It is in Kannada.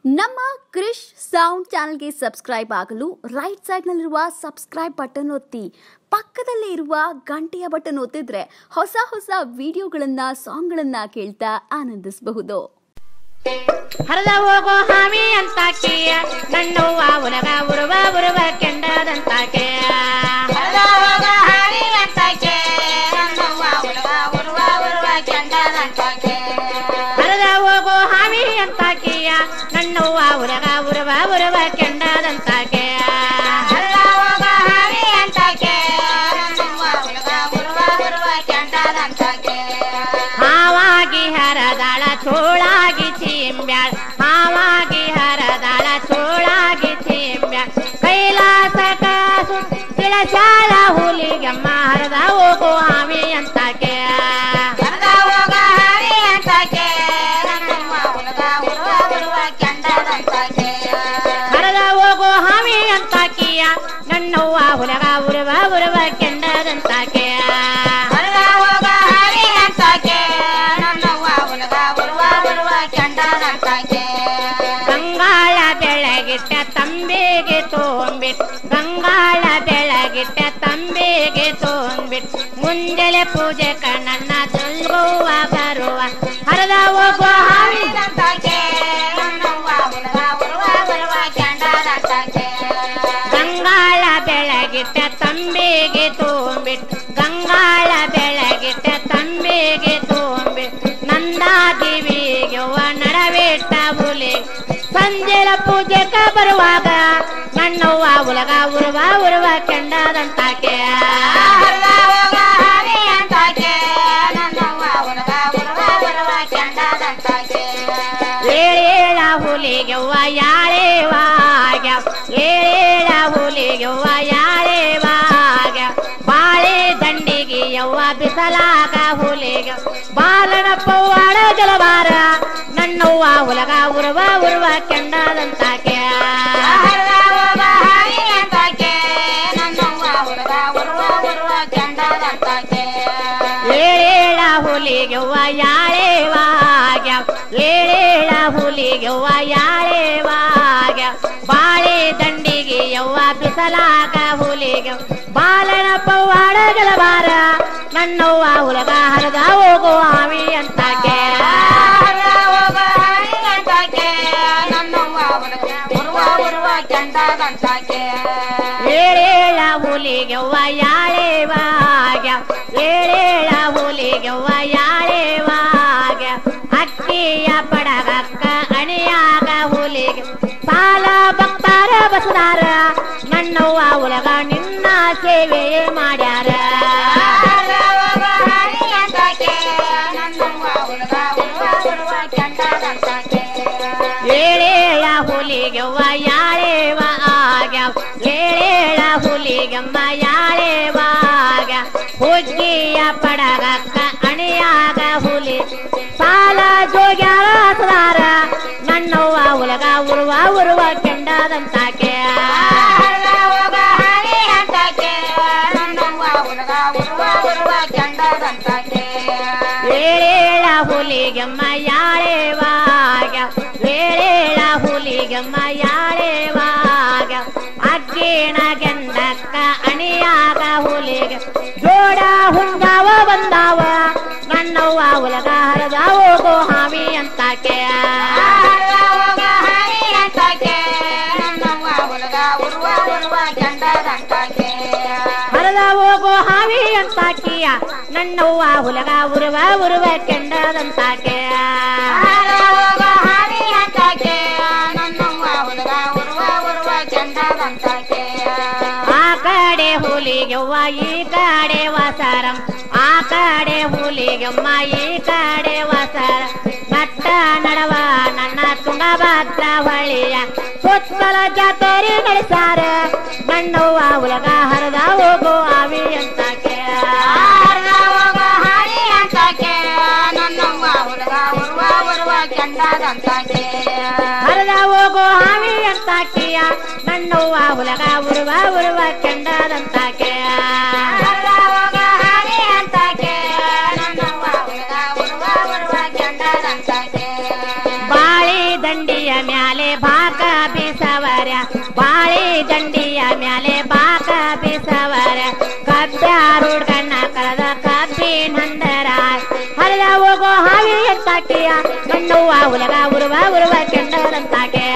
ನಮ್ಮ ಕ್ರಿಶ್ ಸೌಂಡ್ ಚಾನಲ್ಗೆ ಸಬ್ಸ್ಕ್ರೈಬ್ ಆಗಲು ರೈಟ್ ಸೈಡ್ನಲ್ಲಿರುವ ಸಬ್ಸ್ಕ್ರೈಬ್ ಬಟನ್ ಒತ್ತಿ ಪಕ್ಕದಲ್ಲೇ ಇರುವ ಗಂಟೆಯ ಬಟನ್ ಒತ್ತಿದ್ರೆ ಹೊಸ ಹೊಸ ವಿಡಿಯೋಗಳನ್ನ ಸಾಂಗ್ಗಳನ್ನ ಕೇಳ್ತಾ ಆನಂದಿಸಬಹುದು ಹರಿದ ಹೋಗೋ ಹಾವಿ ಅಂತಾಕೆ ನನ್ನವ್ವ ಉಲಗ ಉರುವ ಉರುವ ಕೆಂಡದಂತಾಕೆ ಹರಿದ ಹೋಗ ಹಾರಿ ಅಂತಾಕೆ ನನ್ನವ್ವ ಉಲಗ ಉರುವ ಉರುವ ಕೆಂಡದಂತಾಕೆ ಹರಿದ ಹೋಗೋ ಹಾವಿ ಅಂತಾಕೆಯ ನನ್ನವ್ವ ಉಲಗ ಉರುವ ಉರುವ ಕೆಂಡದಂತಾಕೆ ಹರಿದ ಹೋಗ ಹಾರಿ ಅಂತಾಕೆ ನನ್ನವ್ವ ಉಲಗ ಉರುವ ಉರುವ ಕೆಂಡದಂತಾಕೆ ಹಾವಾಗಿ ಹರದಾಳ ಚೋಳಾಗಿ ಚಿಂಬ್ಯಾಳ ಹಾವಾಗಿ ಹರದಾಳ ಚೋಳಾಗಿ ಚಿಂಬ್ಯಾಳ ಕೈಲಾಸ ಕಾಸು ತಿಳಸಾಳ ಹುಲಿಗಮ್ಮ ಹರದ ಹೋಗೋ ಹಾವಿ ಅಂತಾಕೆ ಹರಿದ ಹೋಗ ಹಾರಿ ಅಂತಾಕೆ ನನ್ನವ್ವ ಉಲಗ ಉರುವ ಉರುವ ಕೆಂಡದಂತಾಕೆ ಹರದ ಹೋಗೋ ಹಾವಿ ಅಂತಾಕಿಯ ನನ್ನವ್ವ ಹುಲಗ ಉರುವ ಉರುವ ಕೆಂಡದಂತಾಕೆ ಹರಿದ ಹೋಗ ಹಾರಿ ಅಂತಾಕೆ ನನ್ನವ್ವ ಉಲಗ ಉರುವ ಉರುವ ಕೆಂಡದಂತಾಕೆ ಗಂಗಾಳ ಬೆಳಗಿಟ್ಟ ತಂಬಿಗೆ ತೋಂಬಿಟ್ ಗಂಗಾಳ ಬೆಳಗಿಟ್ಟ ತಂಬಿಗೆ ತೋಂಬಿಟ್ ಮುಂಜಾನೆ ಪೂಜೆ ಕಣ್ಣನ್ನ ದುಲ್ಗುವ ಬರುವ ಹರದ ಹೋಗೋ ಹಾವಿ ಹಾವಿದಂತಾಕೆ ನನ್ನವ್ವ ಉಲಗ ಉರುವ ಉರುವ ಕೆಂಡದಂತಾಕೆ ಗಂಗಾಳ ಬೆಳಗಿಟ್ಟ ತಂಬಿಗೆ ತೋಂಬಿಟ್ ಗಂಗಾಳ ಬೆಳಗಿಟ್ಟ ತಂಬಿಗೆ ತೋಂಬಿಟ್ ನಂದಾದೇವಿಗೆ ಅವ್ವ ನಡವಿಟ್ಟ ಹುಲಿ ಸಂಜೆಲ ಪೂಜೆಕ ಬರುವಾಗ ನನ್ನವ್ವ ಉಲಗ ಉರುವ ಉರುವ ಕೆಂಡದಂತಾಕೆ ಹರಿದ ಹೋಗ ಹಾವಿದಂತಾಕೆ ನನ್ನವ್ವ ಉಲಗ ಉರುವ ಉರುವ ಕೆಂಡದಂತಾಕೆ ಏಳೇಳ ಹುಲಿಗೆವ್ವ ಯಾಳೇವಾಗ ಏಳೇಳ ಹುಲಿಗೆವ್ವ ಯಾಳೇವಾಗ ಬಾಳೆ ದಂಡಿಗೆ ಯವ್ವ ಬಿಸಲಾಗ ಹುಲಿಗೆ ಬಾಲನ ಪವ್ವಾಡ ಜಲಬಾರ ನನ್ನವ್ವ ಉಲಗ ಉರುವ ಉರುವ ಕೆಂಡದಂತಾಕೆ ಹರಿದ ಹೋಗ ಹಾವಿದಂತಾಕೆ ನನ್ನವ್ವ ಉಲಗ ಉರುವ ಉರುವ ಕೆಂಡದಂತಾಕೆ ಏಳೇಳ ಹುಲಿಗೆವ್ವ ಯಾಳೇವಾಗ ಏಳೇಳ ಹುಲಿಗೆವ್ವ ಯಾಳೇವಾಗ ಬಾಳೆ ದಂಡಿಗೆ ಯವ್ವ ಬಿಸಲಾಗ ಹುಲಿಗೆ ಬಾಲನ ಪವ್ವಾಡ ಜಲಬಾರ ನನ್ನವ್ವ ಉಲಗ ಹರಿದ ಹೋಗೋ ಹಾವಿ ಅಂತಾಕೆ ಹರಿದ ಹೋಗ ಹಾವಿದಂತಾಕೆ ನನ್ನವ್ವ ಉಲಗ ಉರುವ ಉರುವ ಕೆಂಡದಂತಾಕೆ ಏಳೇಳ ಹುಲಿಗೆವ್ವ ಯಾಳೇವಾಗ ಏಳೇಳ ಹುಲಿಗೆವ್ವ ಯಾಳೇವಾಗ ಅಕ್ಕಿಯ ಪಡಗಕ್ಕ ಅಣಿಯಾಗ ಹುಲಿಗೆ ಸಾಲ ಭಕ್ತಾರ ಬಸದಾರ ನನ್ನವ್ವ ಉಲಗ ನಿನ್ನ ಸೇವೆ ಮಾಡ್ಯಾರ ಹರಿದ ಹೋಗ ಹಾವಿದಂತಾಕೆ ನನ್ನವ್ವ ಉಲಗ ಉರುವ ಉರುವ ಕೆಂಡದಂತಾಕೆ ಏಳೇಳ ಹುಲಿಗೆವ್ವ ಯಾಳೇವ ಆಗ್ಯಾವ ಏಳೇಳ ಹುಲಿಗೆಮ್ಮ ಯಾಳೇವಾಗ ಹುಗ್ಗಿಯ ಪಡಗಕ್ಕ ಅಣಿಯಾಗ ಹುಲಿ ಸಾಲ ಜೋಗ್ಯಾರ ಹಸದಾರ ನನ್ನವ್ವ ಉಲಗ ಉರುವ ಉರುವ ಕೆಂಡದಂತಾಕೆ ಹರಿದ ಹೋಗ ಹಾವಿದಂತಾಕೆ ನನ್ನವ್ವ ಉಲಗ ಉರುವ ಉರುವ ಕೆಂಡದಂತಾಕೆ ಏಳೇಳ ಹುಲಿಗೆಮ್ಮ ಯಾಳೇವಾಗ ಏಳೇಳ ಹುಲಿಗೆಮ್ಮ ಯಾಳೇವಾಗ ಅಗ್ಗಿಣ ಗೆಂಡಕ್ಕ ಅಣಿಯಾಗ ಹುಲಿಗೆ ಜೋಡ ಹುಂಗಾವ ಬಂದಾವ ನನ್ನವ್ವ ಉಲಗ ಹರದ ಹೋಗೋ ಹಾವಿ ಅಂತಾಕೆ ಹರಿದ ಹೋಗ ಹಾವಿದಂತಾಕೆ ನನ್ನವ್ವ ಉಲಗ ಉರುವ ಉರುವ ಕೆಂಡದಂತಾಕೆ ಹರದ ಹೋಗೋ ಹಾವಿ ಅಂತಾಕಿಯ ನನ್ನವ್ವ ಉಲಗ ಉರುವ ಉರುವ ಕೆಂಡದಂತಾಕೆ ಹರಿದ ಹೋಗ ಹಾವಿದಂತಾಕೆ ನನ್ನವ್ವ ಉಲಗ ಉರುವ ಉರುವ ಕೆಂಡದಂತಾಕೆ ಆ ಕಡೆ ಹುಲಿಗೆವ್ವ ಈ ಕಡೆ ವಸರಂ ಆ ಕಡೆ ಹುಲಿಗೆಮ್ಮ ಈ ಕಡೆ ವಸರ ನಟ್ಟ ನಡವ ನನ್ನ ತುಂಗಭದ್ರ ಹೊಳಿಯ ಸುತ್ತಲ ಜಾತರಿ ನಡೆಸಾರ ನನ್ನವ್ವ ಉಲಗ ಹರಿದ ಹೋಗೋ ಆವಿ ಅಂತಾಕೆ ಹರಿದ ಹೋಗ ಹಾವಿದಂತಾಕೆ ನನ್ನವ್ವ ಉಲಗ ಉರುವ ಉರುವ ಕೆಂಡದಂತಾಕೆ ಹರಿದ ಹೋಗೋ ಹಾವಿ ಅಂತಾಕಿಯ ನನ್ನವ್ವ ಉಲಗ ಉರುವ ಉರುವ ಕೆಂಡದಂತಾಕೆ ಹರಿದ ಹೋಗ ಹಾವಿದಂತಾಕೆ ನನ್ನವ್ವ ಉಲಗ ಉರುವ ಉರುವ ಕೆಂಡದಂತಾಕೆ ಬಾಳಿ ದಂಡಿಯ ಮ್ಯಾಲ ಮ್ಯಾಲೆ ಬಾಕ ಬೀಸವರ ಬಾಳಿ ದಂಡಿಯ ಮ್ಯಾಲೆ ಬಾಕ ಬೀಸವರ ಕಬ್ಬ್ಯಾರುಡ್ ಕಣ್ಣ ಕಳೆದ ಕಬ್ಬಿನ ಹಂದರ ಹರಿದ ಹೋಗೋ ಹಾವಿ ಎತ್ತಾಕಿಯ ನನ್ನವ್ವ ಉಲಗ ಉರುವ ಉರುವ ಕೆಂಡದಂತಾಕೆ